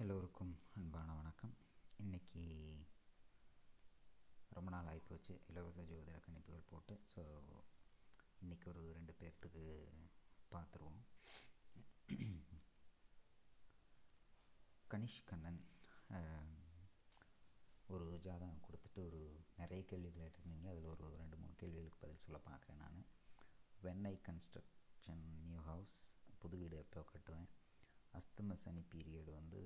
எல்லோருக்கும் அன்பான வணக்கம் இன்றைக்கி ரொம்ப நாள் ஆகிப்போச்சு இலவச ஜோதிட கணிப்புகள் போட்டு ஸோ இன்றைக்கி ஒரு ரெண்டு பேர்த்துக்கு பார்த்துருவோம் கனிஷ் கண்ணன் ஆஹ், ஒரு ஜாதகம் கொடுத்துட்டு ஒரு நிறைய கேள்விகள் கேட்டிருந்தீங்க அதில் ஒரு ரெண்டு மூணு கேள்விகளுக்கு பதில் சொல்ல பார்க்குறேன் நான் வெண்ணை கன்ஸ்ட்ரக்ஷன் நியூ ஹவுஸ் புது வீடு எப்போ கட்டுவேன் அஸ்தம சனி பீரியட் வந்து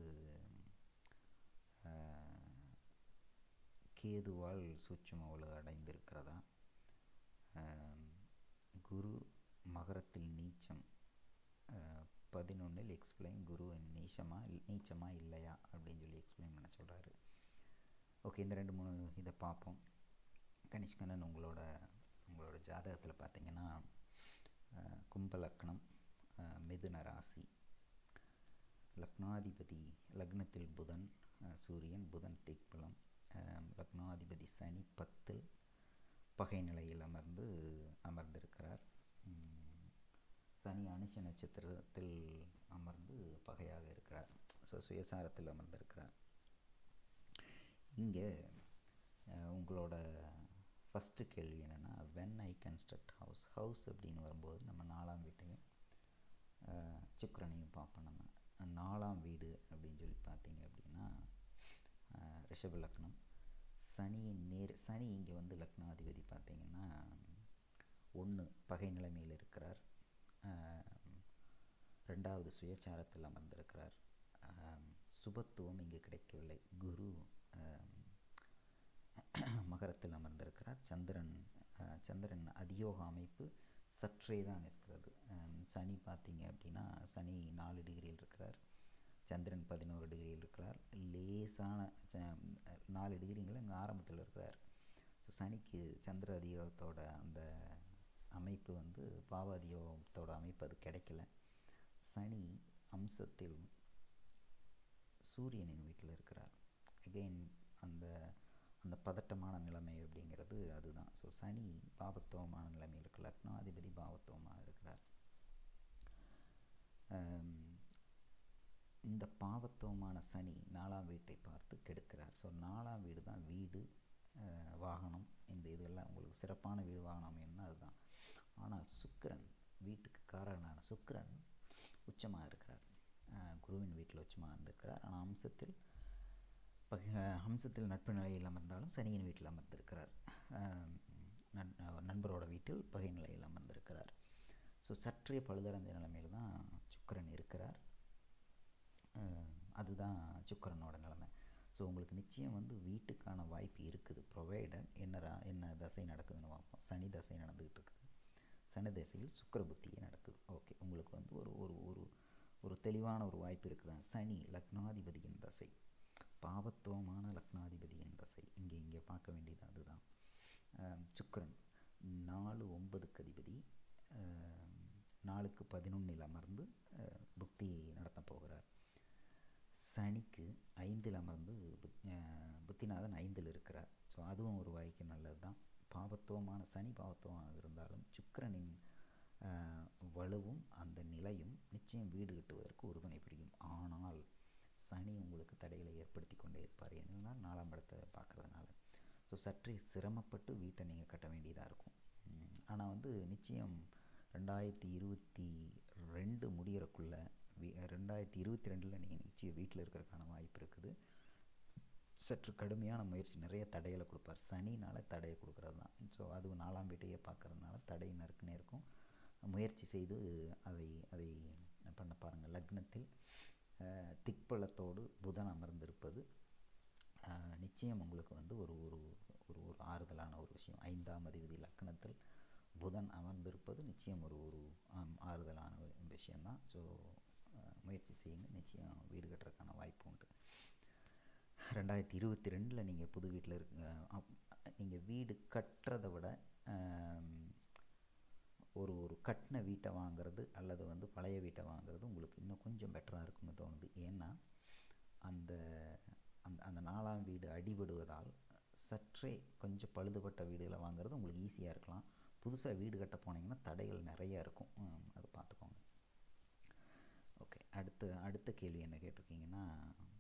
ஆஹ், கேதுவால் சூட்சும உலக அடைந்திருக்கிறதா ஆம், குரு மகரத்தில் நீச்சம் பதினொன்றில் எக்ஸ்பிளைன் குரு நீச்சமா நீச்சமா இல்லையா அப்படின்னு சொல்லி எக்ஸ்பிளைன் பண்ண சொல்கிறாரு ஓகே இந்த ரெண்டு மூணு இதை பார்ப்போம் கனிஷ்கண்ணன் உங்களோட உங்களோட ஜாதகத்தில் பார்த்தீங்கன்னா ஆஹ், கும்ப லக்னம் ஆஹ், மிதுன ராசி லக்னாதிபதி லக்னத்தில் புதன் அஹ், சூரியன் புதன் திக்பலம் அஹ், லக்னாதிபதி சனி பத்தில் பகை நிலையில் அமர்ந்து அமர்ந்திருக்கிறார் உம், சனி அனுஷ நட்சத்திரத்தில் அமர்ந்து பகையாக இருக்கிறார் ஸோ சுயசாரத்தில் அமர்ந்திருக்கிறார் இங்கே உங்களோட ஃபஸ்ட்டு கேள்வி என்னென்னா when I construct house house அப்படின்னு வரும்போது நம்ம நாலாம் வீட்டையும் அஹ், சுக்கிரனையும் பார்ப்போம் நம்ம நாலாம் வீடு அப்படின்னு சொல்லி பார்த்தீங்க அப்படின்னா அஹ், ரிஷப லக்னம் சனியின் நேர் சனி இங்கே வந்து லக்னாதிபதி பார்த்தீங்கன்னா ஒன்று பகை நிலைமையில் இருக்கிறார் அஹ், ரெண்டாவது சுயச்சாரத்தில் அமர்ந்திருக்கிறார் அஹ், சுபத்துவம் இங்கே கிடைக்கவில்லை குரு அஹ், மகரத்தில் அமர்ந்திருக்கிறார் சந்திரன் அஹ், சந்திரன் அதியோக அமைப்பு சற்றே தான் இருக்கிறது அஹ், சனி பார்த்தீங்க அப்படின்னா சனி நாலு டிகிரியில் இருக்கிறார் சந்திரன் பதினோரு டிகிரியில் இருக்கிறார் லேசான ச- நாலு டிகிரிங்கில் இங்கே ஆரம்பத்தில் இருக்கிறார் ஸோ சனிக்கு சந்திர அதியோகத்தோட அந்த அமைப்பு வந்து பாவ அதியோகத்தோட அமைப்பு அது கிடைக்கல சனி அம்சத்தில் சூரியனின் வீட்டில் இருக்கிறார் அகெயின் அந்த அந்த பதட்டமான நிலைமை அப்படிங்கிறது அதுதான் ஸோ சனி பாவத்துவமான நிலைமையில் இருக்கு லக்னாதிபதி பாவத்துவமாக இருக்கிறார் ஆம், இந்த பாவத்துவமான சனி நாலாம் வீட்டை பார்த்து கெடுக்கிறார் ஸோ நாலாம் வீடு தான் வீடு அஹ், வாகனம் இந்த இதெல்லாம் உங்களுக்கு சிறப்பான வீடு வாகனம் என்ன அதுதான் ஆனால் சுக்கிரன் வீட்டுக்கு காரகனான சுக்கிரன் உச்சமாக இருக்கிறார் அஹ், குருவின் வீட்டில் உச்சமாக இருந்திருக்கிறார் ஆனால் அம்சத்தில் பக அம்சத்தில் நட்பு நிலையில் அமர்ந்தாலும் சனியின் வீட்டில் அமர்ந்திருக்கிறார் ஆம், நண்- நண்பரோட வீட்டில் பகை நிலையில் அமர்ந்திருக்கிறார் ஸோ சற்றே பழுதடைந்த நிலைமையில் தான் சுக்கிரன் இருக்கிறார் ஆம், அதுதான் சுக்கிரனோட நிலைமை ஸோ உங்களுக்கு நிச்சயம் வந்து வீட்டுக்கான வாய்ப்பு இருக்குது ப்ரொவைடட் என்ன ரா- என்ன தசை நடக்குதுன்னு பார்ப்போம் சனி தசை நடந்துகிட்டு இருக்குது சனி தசையில் சுக்கிர புத்தியே நடக்குது ஓகே உங்களுக்கு வந்து ஒரு ஒரு ஒரு ஒரு தெளிவான ஒரு வாய்ப்பு இருக்குதா சனி லக்னாதிபதியின் தசை பாவத்துவமான லக்னாதிபதியின் தசை இங்கே இங்கே பார்க்க வேண்டியது அதுதான் ஆம், சுக்கிரன் நாலு ஒன்பதுக்கு அதிபதி ஆம், நாலுக்கு பதினொன்றில் அமர்ந்து அஹ், புக்தி நடத்தப் போகிறார் சனிக்கு ஐந்தில் அமர்ந்து புத் அஹ், புத்திநாதன் ஐந்தில் இருக்கிறார் ஸோ அதுவும் ஒரு வாய்க்கு நல்லது தான் பாவத்துவமான சனி பாவத்துவமாக இருந்தாலும் சுக்கிரனின் அஹ், வலுவும் அந்த நிலையும் நிச்சயம் வீடு கட்டுவதற்கு உறுதுணை புரியும் ஆனால் சனி உங்களுக்கு தடைகளை ஏற்படுத்தி கொண்டே இருப்பார் என்னன்னா நாலாம் இடத்தை பார்க்கறதுனால ஸோ சற்றே சிரமப்பட்டு வீட்டை நீங்கள் கட்ட வேண்டியதாக இருக்கும் ஆனால் வந்து நிச்சயம் ரெண்டாயிரத்தி இருபத்தி ரெண்டு முடியறக்குள்ள வீ ரெண்டாயிரத்தி இருபத்தி ரெண்டில் நீங்கள் நிச்சயம் வீட்டில் இருக்கிறதுக்கான வாய்ப்பு இருக்குது சற்று கடுமையான முயற்சி நிறைய தடைகளை கொடுப்பார் சனினால தடையை கொடுக்கறது தான் ஸோ அதுவும் நாலாம் வீட்டையே பார்க்கறதுனால தடை நறுக்குனே இருக்கும் முயற்சி செய்து அதை அதை பண்ண பாருங்கள் லக்னத்தில் அஹ், திக்பலத்தோடு புதன் அமர்ந்திருப்பது அஹ், நிச்சயம் உங்களுக்கு வந்து ஒரு ஒரு ஒரு ஒரு ஆறுதலான ஒரு விஷயம் ஐந்தாம் அதிபதி லக்னத்தில் புதன் அமர்ந்திருப்பது நிச்சயம் ஒரு ஒரு ஆம், ஆறுதலான ஒரு விஷயந்தான் ஸோ முயற்சி செய்யுங்க நிச்சயம் வீடு கட்டுறதுக்கான வாய்ப்பு உண்டு ரெண்டாயிரத்தி இருபத்தி ரெண்டில் நீங்கள் புது வீட்டில் இருக்க நீங்கள் வீடு கட்டுறதை விட ஆம், ஒரு ஒரு கட்டின வீட்டை வாங்குறது அல்லது வந்து பழைய வீட்டை வாங்குறது உங்களுக்கு இன்னும் கொஞ்சம் பெட்டராக இருக்கும்னு தோணுது ஏன்னா அந்த அந்த அந்த நாலாம் வீடு அடிபடுவதால் சற்றே கொஞ்சம் பழுதுபட்ட வீடுகளை வாங்குறது உங்களுக்கு ஈஸியாக இருக்கலாம் புதுசாக வீடு கட்ட போனீங்கன்னா தடைகள் நிறையா இருக்கும் ம், அதை பார்த்துக்கோங்க ஓகே அடுத்து அடுத்த கேள்வி என்ன கேட்டிருக்கீங்கன்னா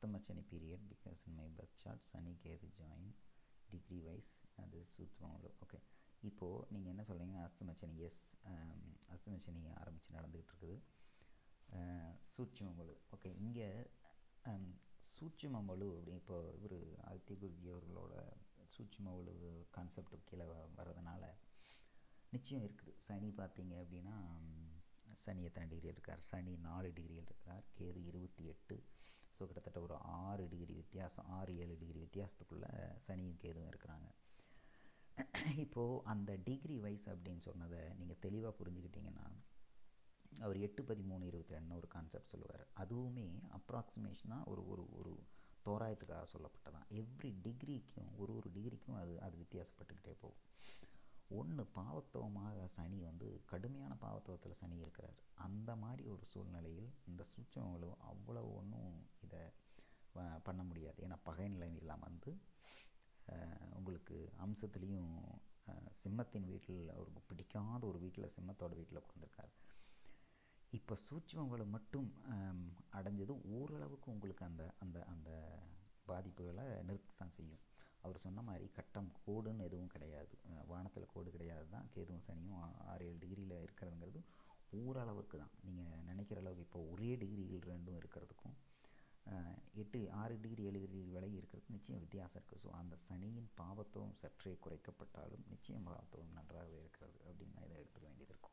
அஸ்தமச்சனி period because in my birth chart Shani Ketu join degree wise அது சூத்மங்களோ ஓகே இப்போது நீங்கள் என்ன சொல்கிறீங்க அஸ்தமச்சனி எஸ் அஸ்தமச்சனி ஆரம்பித்து நடந்துகிட்டு இருக்குது சூட்சுமமலு ஓகே இங்கே சூட்சுமமலு அப்படி இப்போ இவர் ஆதித்ய குருஜி அவர்களோட சூட்சுமவலு கான்செப்ட் கீழே வர்றதுனால நிச்சயம் இருக்குது சனி பார்த்தீங்க அப்படின்னா சனி எத்தனை டிகிரியில் இருக்கார் சனி நாலு டிகிரியில் இருக்கிறார் கேது இருபத்தி எட்டு ஸோ கிட்டத்தட்ட ஒரு ஆறு டிகிரி வித்தியாசம் ஆறு ஏழு டிகிரி வித்தியாசத்துக்குள்ளே சனியும் கேதுவும் இருக்கிறாங்க இப்போது அந்த டிகிரி வைஸ் அப்படின்னு சொன்னதை நீங்கள் தெளிவாக புரிஞ்சுக்கிட்டீங்கன்னா அவர் எட்டு பதிமூணு இருபத்தி ரெண்டுன்னு ஒரு கான்செப்ட் சொல்லுவார் அதுவுமே அப்ராக்சிமேஷனாக ஒரு ஒரு ஒரு தோராயத்துக்காக சொல்லப்பட்டதான் எவ்ரி டிகிரிக்கும் ஒரு ஒரு டிகிரிக்கும் அது அது வித்தியாசப்பட்டுக்கிட்டே போகும் ஒன்று பாவத்துவமாக சனி வந்து கடுமையான பாவத்துவத்தில் சனி இருக்கிறார் அந்த மாதிரி ஒரு சூழ்நிலையில் இந்த சூட்சமங்களும் அவ்வளோ ஒன்றும் இதை பண்ண முடியாது ஏன்னா பகை நிலைமையெல்லாம் வந்து உங்களுக்கு அம்சத்துலேயும் சிம்மத்தின் வீட்டில் அவருக்கு பிடிக்காத ஒரு வீட்டில் சிம்மத்தோட வீட்டில் உட்காந்துருக்கார் இப்போ சூட்சமங்களை மட்டும் அடைஞ்சது ஓரளவுக்கு உங்களுக்கு அந்த அந்த அந்த பாதிப்புகளை நிறுத்தத்தான் செய்யும் அவர் சொன்ன மாதிரி கட்டம் கோடுன்னு எதுவும் கிடையாது வானத்தில் கோடு கிடையாது தான் கேதுவும் சனியும் ஆறு ஏழு டிகிரியில் இருக்கிறதுங்கிறது ஓரளவுக்கு தான் நீங்கள் நினைக்கிற அளவுக்கு இப்போ ஒரே டிகிரியில் ரெண்டும் இருக்கிறதுக்கும் எட்டு ஆறு டிகிரி ஏழு டிகிரி விலகி இருக்கிறதுக்கு நிச்சயம் வித்தியாசம் இருக்குது ஸோ அந்த சனியின் பாவத்துவம் சற்றே குறைக்கப்பட்டாலும் நிச்சயம் பாவத்துவம் நன்றாகவே இருக்கிறது அப்படின்னு தான் இதை எடுத்துக்க வேண்டியது இருக்கும்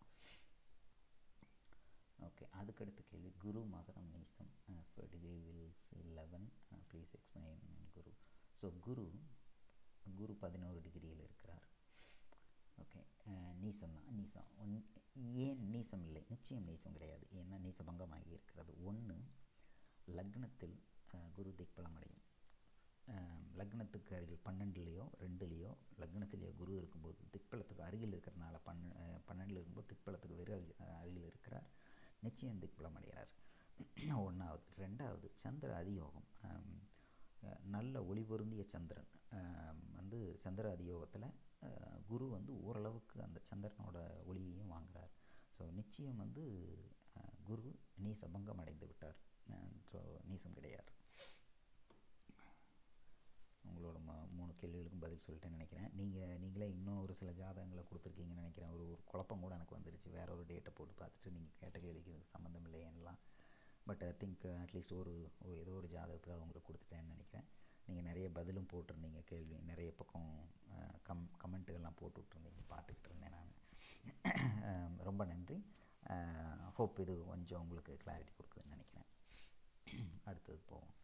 ஓகே அதுக்கடுத்த கேள்வி குரு மகரம் நீசம் as per degree wills eleven please explain Guru so Guru Guru பதினோரு டிகிரியில் இருக்கிறார் ஓகே நீசம் தான் நீசம் ஒன் ஏன் நீசம் இல்லை நிச்சயம் நீசம் கிடையாது ஏன்னா நீசபங்கமாகி இருக்கிறது ஒன்று லக்னத்தில் குரு திக்பலம் அடையும் லக்னத்துக்கு அருகில் பன்னெண்டுலேயோ ரெண்டுலேயோ லக்னத்திலேயோ குரு இருக்கும்போது திக்பலத்துக்கு அருகில் இருக்கிறனால பன்ன பன்னெண்டில் இருக்கும்போது திக்பலத்துக்கு வெறும் அருகில் இருக்கிறார் நிச்சயம் திக்பலம் அடைகிறார் ஒன்றாவது ரெண்டாவது சந்திர அதியோகம் நல்ல ஒளி பொருந்திய சந்திரன் வந்து சந்திர அதியோகத்தில் குரு வந்து ஓரளவுக்கு அந்த சந்திரனோட ஒளியையும் வாங்குகிறார் ஸோ நிச்சயம் வந்து குரு நீசபங்கம் அடைந்து விட்டார் ஸோ நீசம் கிடையாது உங்களோட ம மூணு கேள்விகளுக்கும் பதில் சொல்லிட்டேன்னு நினைக்கிறேன் நீங்கள் நீங்களே இன்னும் ஒரு சில ஜாதகங்களை கொடுத்துருக்கீங்கன்னு நினைக்கிறேன் ஒரு ஒரு குழப்பம் கூட எனக்கு வந்துருச்சு வேற ஒரு டேட்டை போட்டு பார்த்துட்டு நீங்கள் கேட்ட கேள்விக்கு இதுக்கு சம்மந்தம் இல்லையெல்லாம் பட் ஐ திங்க் அட்லீஸ்ட் ஒரு ஏதோ ஒரு ஜாதகத்துக்கு அவங்களுக்கு கொடுத்துட்டேன்னு நினைக்கிறேன் நீங்கள் நிறைய பதிலும் போட்டிருந்தீங்க கேள்வி நிறைய பக்கம் கம் கமெண்ட்டுகள்லாம் போட்டு விட்ருந்தீங்க பார்த்துக்கிட்டு இருந்தேன் நான் ரொம்ப நன்றி ஹோப் இது கொஞ்சம் உங்களுக்கு கிளாரிட்டி கொடுக்குதுன்னு நினைக்கிறேன் அடுத்தது போவோம்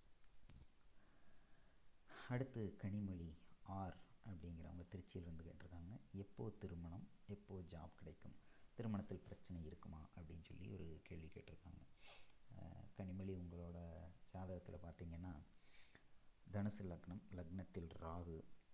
அடுத்து கனிமொழி ஆர் அப்படிங்கிறவங்க திருச்சியிலேருந்து கேட்டிருக்காங்க எப்போ திருமணம் எப்போ ஜாப் கிடைக்கும் திருமணத்தில் பிரச்சனை இருக்குமா அப்படின்னு சொல்லி ஒரு கேள்வி கேட்டிருக்காங்க கனிமொழி உங்களோட ஜாதகத்தில் பார்த்தீங்கன்னா தனுசு லக்னம் லக்னத்தில் ராகு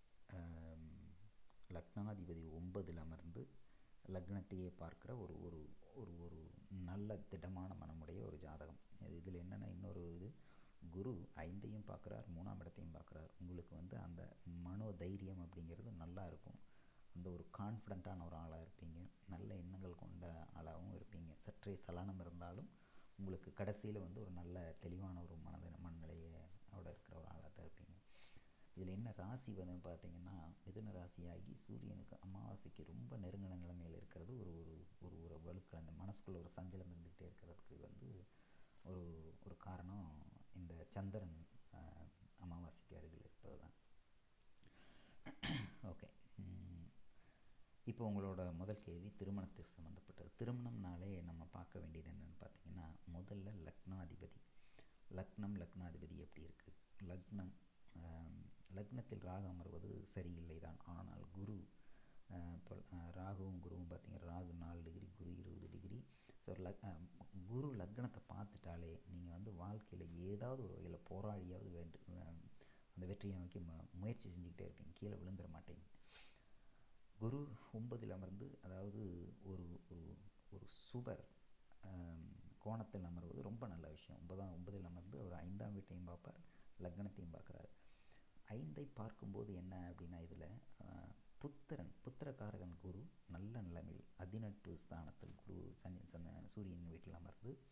லக்னாதிபதி ஒன்பதில் அமர்ந்து லக்னத்தையே பார்க்குற ஒரு ஒரு ஒரு ஒரு நல்ல திடமான மனமுடைய ஒரு ஜாதகம் இதில் என்னென்னா இன்னொரு இது குரு ஐந்தையும் பார்க்குறார் மூணாம் இடத்தையும் பார்க்குறார் உங்களுக்கு வந்து அந்த மனோ தைரியம் அப்படிங்கிறது நல்லா இருக்கும் அந்த ஒரு கான்ஃபிடண்ட்டான ஒரு ஆளாக இருப்பீங்க நல்ல எண்ணங்கள் கொண்ட ஆளாகவும் இருப்பீங்க சற்றே சலனம் இருந்தாலும் உங்களுக்கு கடைசியில் வந்து ஒரு நல்ல தெளிவான ஒரு மனத மனநிலையோட இருக்கிற ஒரு ஆளாக தான் இருப்பீங்க இதில் என்ன ராசி வந்து பார்த்தீங்கன்னா மிதுன ராசியாகி சூரியனுக்கு அமாவாசைக்கு ரொம்ப நெருங்கின நிலைமையில் இருக்கிறது ஒரு ஒரு ஒரு ஒரு வலுக்கள் அந்த மனசுக்குள்ள ஒரு சஞ்சலம் இருந்துக்கிட்டே இருக்கிறதுக்கு வந்து ஒரு ஒரு காரணம் இந்த சந்திரன் அமாவாசைக்கு அருகில் இருப்பது தான் ஓகே இப்போ உங்களோட முதல் கேள்வி திருமணத்துக்கு சம்மந்தப்பட்டது திருமணம்னாலே நம்ம பார்க்க வேண்டியது என்னென்னு பார்த்தீங்கன்னா முதல்ல லக்னாதிபதி லக்னம் லக்னாதிபதி எப்படி இருக்குது லக்னம் லக்னத்தில் ராகு அமர்வது சரியில்லை தான் ஆனால் குரு இப்போ ராகுவும் குருவும் பார்த்தீங்கன்னா ராகு நாலு டிகிரி குரு இருபது டிகிரி ஸோ லக் குரு லக்னத்தை பார்த்துட்டாலே நீங்கள் வந்து வாழ்க்கையில் ஏதாவது ஒரு வகையில் போராடியாவது வேண்டு அந்த வெற்றியை நோக்கி ம முயற்சி செஞ்சுக்கிட்டே இருப்பீங்க கீழே விழுந்துட மாட்டீங்க குரு ஒன்பதில் அமர்ந்து அதாவது ஒரு ஒரு ஒரு சுபர் கோணத்தில் அமர்வது ரொம்ப நல்ல விஷயம் ஒன்பதாம் ஒன்பதில் அமர்ந்து அவர் ஐந்தாம் வீட்டையும் பார்ப்பார் லக்னத்தையும் பார்க்குறாரு ஐந்தை பார்க்கும்போது என்ன அப்படின்னா இதில் புத்திரன் புத்திரக்காரகன் குரு நல்ல நிலைமையில் அதிநட்பு ஸ்தானத்தில் குரு சனி சந்த சூரியன் வீட்டில் அமர்ந்து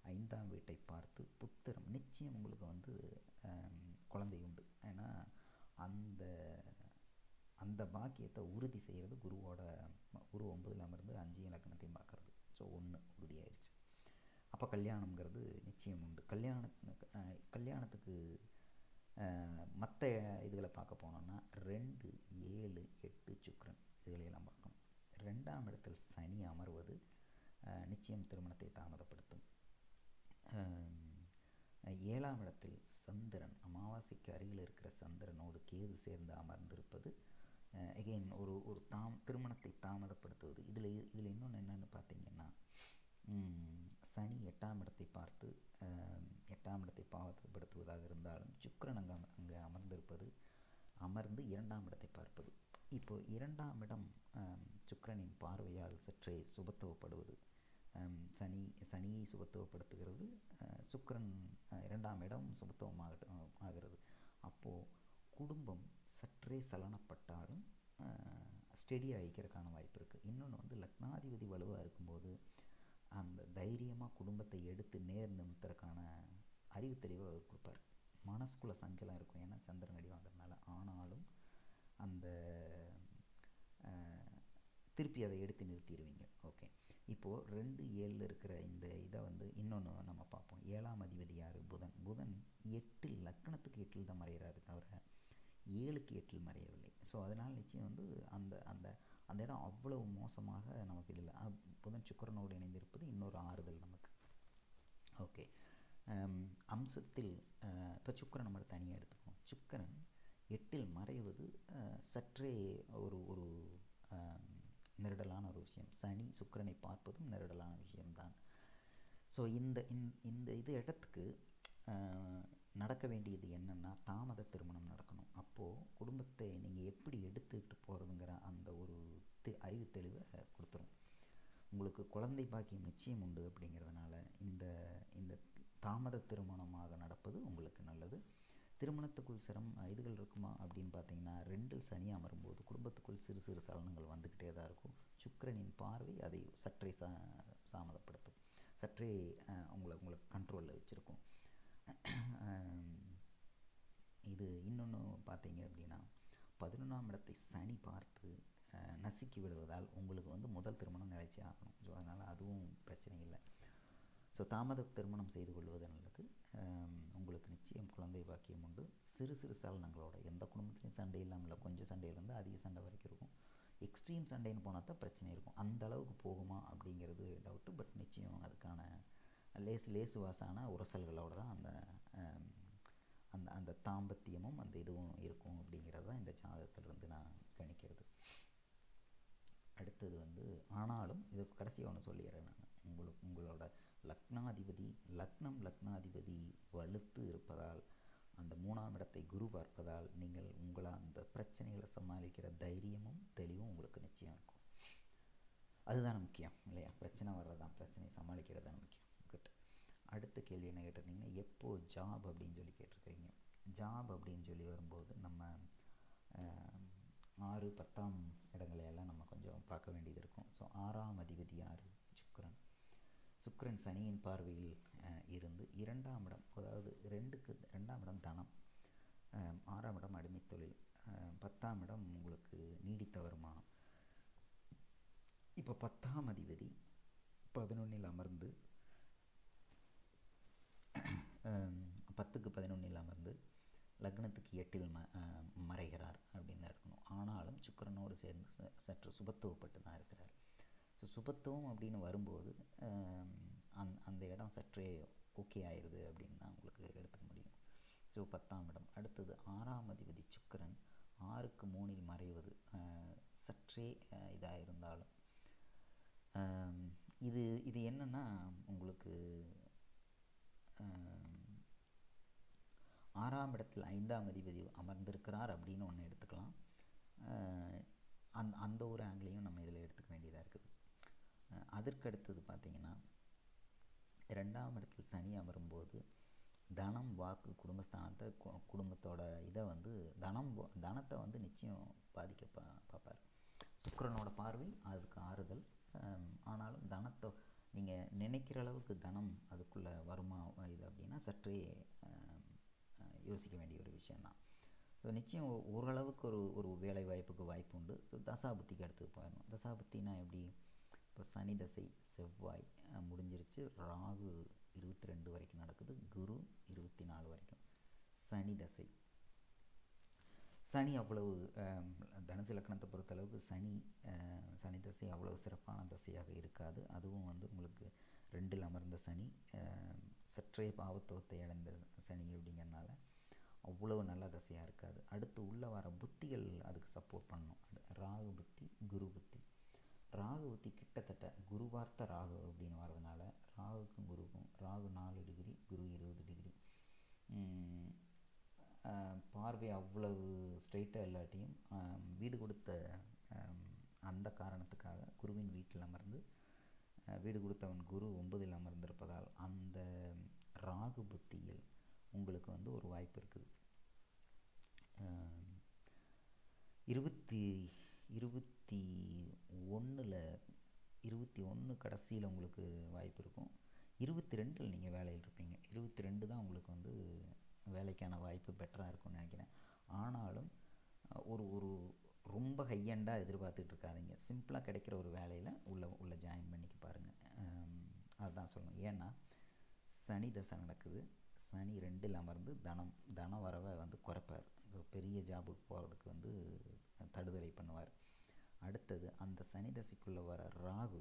ஐந்தாம் வீட்டை பார்த்து புத்திரம் நிச்சயம் உங்களுக்கு வந்து ஆம், குழந்தை உண்டு ஏன்னா அந்த அந்த பாக்கியத்தை உறுதி செய்கிறது குருவோட குரு ஒன்பதில் அமர்ந்து அஞ்சு இலக்கணத்தையும் பார்க்கறது ஸோ ஒன்று உறுதியாயிருச்சு அப்போ கல்யாணம்ங்கிறது நிச்சயம் உண்டு கல்யாணத்துக்கு அஹ், கல்யாணத்துக்கு மற்ற இதுகளை பார்க்க போனோம்னா ரெண்டு ஏழு எட்டு சுக்கிரன் இதுகளையெல்லாம் பார்க்கணும் ரெண்டாம் இடத்தில் சனி அமர்வது அஹ், நிச்சயம் திருமணத்தை தாமதப்படுத்தும் ஆம், ஏழாம் இடத்தில் சந்திரன் அமாவாசைக்கு அருகில் இருக்கிற சந்திரனோடு கேது சேர்ந்து அமர்ந்திருப்பது எகெயின் ஒரு ஒரு தாம் திருமணத்தை தாமதப்படுத்துவது இதில் இதில் இன்னொன்று என்னென்னு பார்த்தீங்கன்னா ம், சனி எட்டாம் இடத்தை பார்த்து ஆம், எட்டாம் இடத்தை பாவப்படுத்துவதாக இருந்தாலும் சுக்கிரன் அங்கே அங்கே அமர்ந்திருப்பது அமர்ந்து இரண்டாம் இடத்தை பார்ப்பது இப்போ இரண்டாம் இடம் ஆம், சுக்கிரனின் பார்வையால் சற்றே சுபத்துவப்படுவது ஆம், சனி சனியை சுபத்துவப்படுத்துகிறது அஹ், சுக்கிரன் அஹ், இரண்டாம் இடம் சுபத்துவமாக ஆகிறது அப்போது குடும்பம் சற்றே சலனப்பட்டாலும் ஸ்டெடி ஆகிக்கிறதுக்கான வாய்ப்பு இருக்குது இன்னொன்று வந்து லக்னாதிபதி வலுவாக இருக்கும்போது அந்த தைரியமாக குடும்பத்தை எடுத்து நேர் நிமித்தறக்கான அறிவு தெளிவை அவர் கொடுப்பார் மனசுக்குள்ளே சஞ்சலம் இருக்கும் ஏன்னா சந்திரன் அடி வாங்குறதுனால ஆனாலும் அந்த அஹ், திருப்பி அதை எடுத்து நிறுத்திடுவீங்க ஓகே இப்போது ரெண்டு ஏழில் இருக்கிற இந்த இதை வந்து இன்னொன்று நம்ம பார்ப்போம் ஏழாம் அதிபதி யார் புதன் புதன் எட்டில் லக்னத்துக்கு எட்டில் தான் மறைகிறாரு தவிர ஏழுக்கு எட்டில் மறையவில்லை ஸோ அதனால் நிச்சயம் வந்து அந்த அந்த அந்த இடம் அவ்வளவு மோசமாக நமக்கு இதில் புதன் சுக்கிரனோடு இணைந்திருப்பது இன்னொரு ஆறுதல் நமக்கு ஓகே அம்சத்தில் இப்போ சுக்கிரன் நம்ம தனியாக எடுத்துக்குவோம் சுக்கிரன் எட்டில் மறைவது அஹ், சற்றே ஒரு ஒரு ஆம், நெருடலான ஒரு விஷயம் சனி சுக்கிரனை பார்ப்பதும் நெருடலான விஷயம்தான் ஸோ இந்த இந்த- இந்த இது இடத்துக்கு ஆஹ், நடக்க வேண்டியது என்னென்னா தாமத திருமணம் நடக்கணும் அப்போது குடும்பத்தை நீங்கள் எப்படி எடுத்துக்கிட்டு போகிறதுங்கிற அந்த ஒரு தெ அறிவு தெளிவை கொடுத்துரும் உங்களுக்கு குழந்தை பாக்கியம் நிச்சயம் உண்டு அப்படிங்கிறதுனால இந்த இந்த தாமத திருமணமாக நடப்பது உங்களுக்கு நல்லது திருமணத்துக்குள் சிரம் இதுகள் இருக்குமா அப்படின்னு பார்த்தீங்கன்னா ரெண்டில் சனி அமரும்போது குடும்பத்துக்குள் சிறு சிறு சலனங்கள் வந்துக்கிட்டே தான் இருக்கும் சுக்கிரனின் பார்வை அதை சற்றே சா சாமதப்படுத்தும் சற்றே அஹ், உங்களை உங்களை கண்ட்ரோலில் வச்சுருக்கும் இது இன்னொன்று பார்த்தீங்க அப்படின்னா பதினொன்றாம் இடத்தை சனி பார்த்து அஹ், நசுக்கி விடுவதால் உங்களுக்கு வந்து முதல் திருமணம் நிலைச்சி ஆகணும் ஸோ அதனால் அதுவும் பிரச்சனை இல்லை ஸோ தாமத திருமணம் செய்து கொள்வது நல்லது ஆம், உங்களுக்கு நிச்சயம் குழந்தை பாக்கியம் உண்டு சிறு சிறு சலனங்களோட எந்த குடும்பத்துலையும் சண்டை இல்லாமல் இல்லை கொஞ்சம் சண்டையிலேருந்து அதிக சண்டை வரைக்கும் இருக்கும் எக்ஸ்ட்ரீம் சண்டைன்னு போனால் தான் பிரச்சனை இருக்கும் அந்த அளவுக்கு போகுமா அப்படிங்கிறது டவுட்டு பட் நிச்சயம் அதுக்கான லேசு லேசு வாசான உரசல்களோட தான் அந்த ஆம், அந்த அந்த தாம்பத்தியமும் அந்த இதுவும் இருக்கும் அப்படிங்கிறது தான் இந்த ஜாதகத்திலிருந்து நான் கணிக்கிறது அடுத்தது வந்து ஆனாலும் இது கடைசியாக ஒன்று சொல்லிடுறேன் நான் உங்களுக்கு உங்களோட லக்னாதிபதி லக்னம் லக்னாதிபதி வலுத்து இருப்பதால் அந்த மூணாம் இடத்தை குரு பார்ப்பதால் நீங்கள் உங்களை அந்த பிரச்சனைகளை சமாளிக்கிற தைரியமும் தெளிவும் உங்களுக்கு நிச்சயம் இருக்கும் அதுதான் முக்கியம் இல்லையா பிரச்சனை வர்றதான் பிரச்சனை சமாளிக்கிறது தான் முக்கியம் குட் அடுத்த கேள்வி என்ன கேட்டிருந்தீங்கன்னா எப்போ ஜாப் அப்படின்னு சொல்லி கேட்டிருக்கிறீங்க ஜாப் அப்படின்னு சொல்லி வரும்போது நம்ம ஆஹ், ஆறு பத்தாம் இடங்களை எல்லாம் நம்ம கொஞ்சம் பார்க்க வேண்டியது இருக்கும் ஸோ ஆறாம் அதிபதி யார் சுக்கிரன் சுக்கிரன் சனியின் பார்வையில் அஹ், இருந்து இரண்டாம் இடம் அதாவது ரெண்டுக்கு ரெண்டாம் இடம் தனம் அஹ், ஆறாம் இடம் அடிமைத் தொழில் அஹ், பத்தாம் இடம் உங்களுக்கு நீடித்த வருமானம் இப்போ பத்தாம் அதிபதி பதினொன்றில் அமர்ந்து அஹ், பத்துக்கு பதினொன்றில் அமர்ந்து லக்னத்துக்கு எட்டில் ம அஹ், மறைகிறார் அப்படின்னு தான் இருக்கணும் ஆனாலும் சுக்கிரனோடு சேர்ந்து ச- சற்று சுபத்துவப்பட்டு தான் இருக்கிறார் ஸோ சுபத்துவம் அப்படின்னு வரும்போது ஆம், அந் அந்த இடம் சற்றே ஓகே ஆயிடுது அப்படின்னு தான் உங்களுக்கு எடுத்துக்க முடியும் ஸோ பத்தாம் இடம் அடுத்தது ஆறாம் அதிபதி சுக்கிரன் ஆறுக்கு மூணில் மறைவது ஆஹ், சற்றே ஆஹ், இதாக இருந்தாலும் ஆம், இது இது என்னன்னா உங்களுக்கு ஆம், ஆறாம் இடத்தில் ஐந்தாம் அதிபதி அமர்ந்திருக்கிறார் அப்படின்னு ஒன்று எடுத்துக்கலாம் ஆஹ், அந் அந்த ஒரு ஆங்கிளையும் நம்ம இதில் எடுத்துக்க வேண்டியதாக இருக்குது ஆஹ், அதற்கு அடுத்தது பார்த்திங்கன்னா ரெண்டாம் இடத்தில் சனி அமரும்போது தனம் வாக்கு குடும்பஸ்தானத்தை கு- குடும்பத்தோட இதை வந்து தனம் வ- தனத்தை வந்து நிச்சயம் பாதிக்க பா பார்ப்பார் சுக்கிரனோட பார்வை அதுக்கு ஆறுதல் ஆம், ஆனாலும் தனத்தை நீங்கள் நினைக்கிற அளவுக்கு தனம் அதுக்குள்ளே வருமா இது அப்படின்னா சற்றே அஹ், அஹ், யோசிக்க வேண்டிய ஒரு விஷயந்தான் ஸோ நிச்சயம் ஒ- ஓரளவுக்கு ஒரு ஒரு வேலை வாய்ப்புக்கு வாய்ப்பு உண்டு ஸோ தசாபுத்திக்கு அடுத்து போயிடணும் தசாபுத்தினா எப்படி இப்போ சனி தசை செவ்வாய் அஹ், முடிஞ்சிருச்சு ராகு இருபத்தி ரெண்டு வரைக்கும் நடக்குது குரு இருபத்தி நாலு வரைக்கும் சனி தசை சனி அவ்வளவு ஆம், தனுசு லக்னத்தை பொறுத்தளவுக்கு சனி அஹ், சனி தசை அவ்வளவு சிறப்பான தசையாக இருக்காது அதுவும் வந்து உங்களுக்கு ரெண்டில் அமர்ந்த சனி அஹ், சற்றே பாவத்துவத்தை அடைந்த சனி அப்படிங்கிறனால அவ்வளவு நல்ல தசையாக இருக்காது அடுத்து உள்ள வர புத்திகள் அதுக்கு சப்போர்ட் பண்ணணும் அது ராகு புத்தி குரு புத்தி ராகு புத்தி கிட்டத்தட்ட குருவார்த்த ராகு அப்படின்னு வர்றதுனால ராகுக்கும் குருக்கும் ராகு நாலு டிகிரி குரு இருபது டிகிரி உம், ஆஹ், பார்வை அவ்வளவு ஸ்ட்ரெயிட்டாக இல்லாட்டியும் ஆஹ், வீடு கொடுத்த ஆம், அந்த காரணத்துக்காக குருவின் வீட்டில் அமர்ந்து ஆஹ், வீடு கொடுத்தவன் குரு ஒன்பதில் அமர்ந்திருப்பதால் அந்த ராகு புத்தியில் உங்களுக்கு வந்து ஒரு வாய்ப்பு இருக்குது ஆம், இருபத்தி இருபத்தி ஒன்றில் இருபத்தி ஒன்று கடைசியில் உங்களுக்கு வாய்ப்பு இருக்கும் இருபத்தி ரெண்டில் நீங்கள் வேலையில் இருப்பீங்க இருபத்தி ரெண்டு தான் உங்களுக்கு வந்து வேலைக்கான வாய்ப்பு பெட்டராக இருக்கும்னு நினைக்கிறேன் ஆனாலும் அஹ், ஒரு ஒரு ரொம்ப ஹையண்டாக எதிர்பார்த்துட்டு இருக்காதீங்க சிம்பிளாக கிடைக்கிற ஒரு வேலையில் உள்ள உள்ள ஜாயின் பண்ணிக்க பாருங்கள் அதுதான் சொல்லணும் ஏன்னா சனி தசை நடக்குது சனி ரெண்டில் அமர்ந்து தனம் தன வரவை வந்து குறைப்பார் ஸோ பெரிய ஜாபுக்கு போகிறதுக்கு வந்து தடுதலை பண்ணுவார் அடுத்தது அந்த சனி தசைக்குள்ளே வர ராகு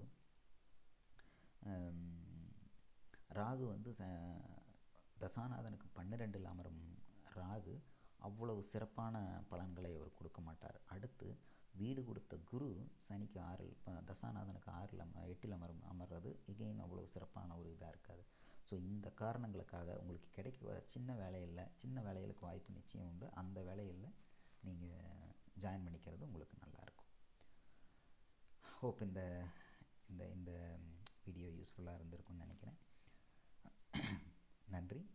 ஆம், ராகு வந்து ச- தசாநாதனுக்கு பன்னிரெண்டில் அமரும் ராகு அவ்வளவு சிறப்பான பலன்களை அவர் கொடுக்க மாட்டார் அடுத்து வீடு கொடுத்த குரு சனிக்கு ஆறில் அஹ், தசாநாதனுக்கு ஆறில் அம எட்டில் அமரும் அமர்றது எகெயின் அவ்வளவு சிறப்பான ஒரு இதாக இருக்காது ஸோ இந்த காரணங்களுக்காக உங்களுக்கு கிடைக்க வர சின்ன வேலையில் சின்ன வேலைகளுக்கு வாய்ப்பு நிச்சயம் உண்டு அந்த வேலையில் நீங்கள் ஜாயின் பண்ணிக்கிறது உங்களுக்கு நல்லாயிருக்கும் ஹோப் இந்த இந்த இந்த வீடியோ யூஸ்ஃபுல்லாக இருந்திருக்கும்னு நினைக்கிறேன் நன்றி